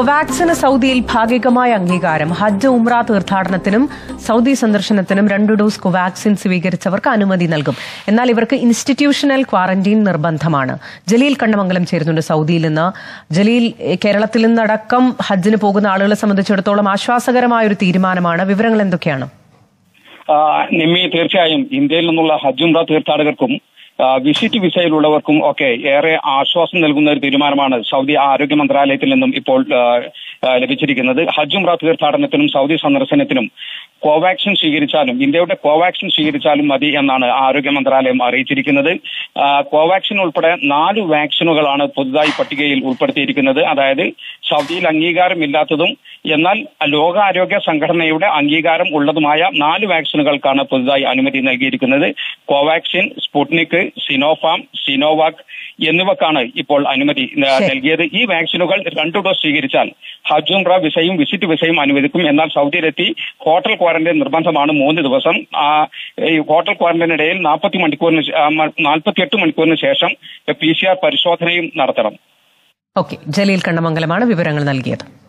കൊവാക്സിന് സൗദിയിൽ ഭാഗികമായ അംഗീകാരം ഹജ്ജ് ഉംറ തീർത്ഥാടനത്തിനും സൗദി സന്ദർശനത്തിനും രണ്ട് ഡോസ് കൊവാക്സിൻ സ്വീകരിച്ചവർക്ക് അനുമതി നൽകും എന്നാൽ ഇവർക്ക് ഇൻസ്റ്റിറ്റ്യൂഷണൽ ക്വാറന്റീൻ നിർബന്ധമാണ് ജലീൽ കണ്ണമംഗലം ചേരുന്നുണ്ട് സൗദിയിൽ നിന്ന് ജലീൽ എ, കേരളത്തിൽ നിന്നടക്കം ഹജ്ജിന് പോകുന്ന ആളുകളെ സംബന്ധിച്ചിടത്തോളം ആശ്വാസകരമായ ഒരു തീരുമാനമാണ് വിവരങ്ങൾ എന്തൊക്കെയാണ് ആ, നിമ്മി തീർച്ചയായും ഇന്ത്യയിൽ നിന്നുള്ള ഹജ്ജുംറ തീർത്ഥാടകർക്കും ആ, വിസിറ്റ് വിസയിലുള്ളവർക്കും ഒക്കെ ഏറെ ആശ്വാസം നൽകുന്ന ഒരു തീരുമാനമാണ് സൗദി ആരോഗ്യ മന്ത്രാലയത്തിൽ നിന്നും ഇപ്പോൾ ആ, ആ, ലഭിച്ചിരിക്കുന്നത് ഹജ്ജുംറ തീർത്ഥാടനത്തിനും സൗദി സന്ദർശനത്തിനും കോവാക്സിൻ സ്വീകരിച്ചാലും ഇന്ത്യയുടെ കോവാക്സിൻ സ്വീകരിച്ചാലും മതി എന്നാണ് ആരോഗ്യ മന്ത്രാലയം അറിയിച്ചിരിക്കുന്നത് ആ, കോവാക്സിൻ ഉൾപ്പെടെ നാല് വാക്സിനുകളാണ് പുതുതായി പട്ടികയിൽ ഉൾപ്പെടുത്തിയിരിക്കുന്നത് അതായത് സൗദിയിൽ അംഗീകാരമില്ലാത്തതും എന്നാൽ ലോകാരോഗ്യ സംഘടനയുടെ അംഗീകാരം ഉള്ളതുമായ നാല് വാക്സിനുകൾക്കാണ് പുതുതായി അനുമതി നൽകിയിരിക്കുന്നത് കോവാക്സിൻ സ്പുട്നിക് സിനോഫാം സിനോവാക് എന്നിവക്കാണ് ഇപ്പോൾ അനുമതി ആ, ശരി. നൽകിയത് ഈ വാക്സിനുകൾ രണ്ടു ഡോസ് സ്വീകരിച്ചാൽ ഹജ് ഉംറ വിസയും വിസിറ്റ് വിസയും അനുവദിക്കും എന്നാൽ സൗദിയിലെത്തി ഹോട്ടൽ ക്വാറന്റൈൻ നിർബന്ധമാണ് മൂന്ന് ദിവസം ആ, ഈ ഹോട്ടൽ ക്വാറന്റൈനിടയിൽ നാൽപ്പത്തി മണിക്കൂറിന് നാൽപ്പത്തിയെട്ട് മണിക്കൂറിന് ശേഷം പി സി ആർ പരിശോധനയും നടത്തണം ഓക്കെ ജലീൽ കണ്ണമംഗലമാണ് വിവരങ്ങൾ നൽകിയത്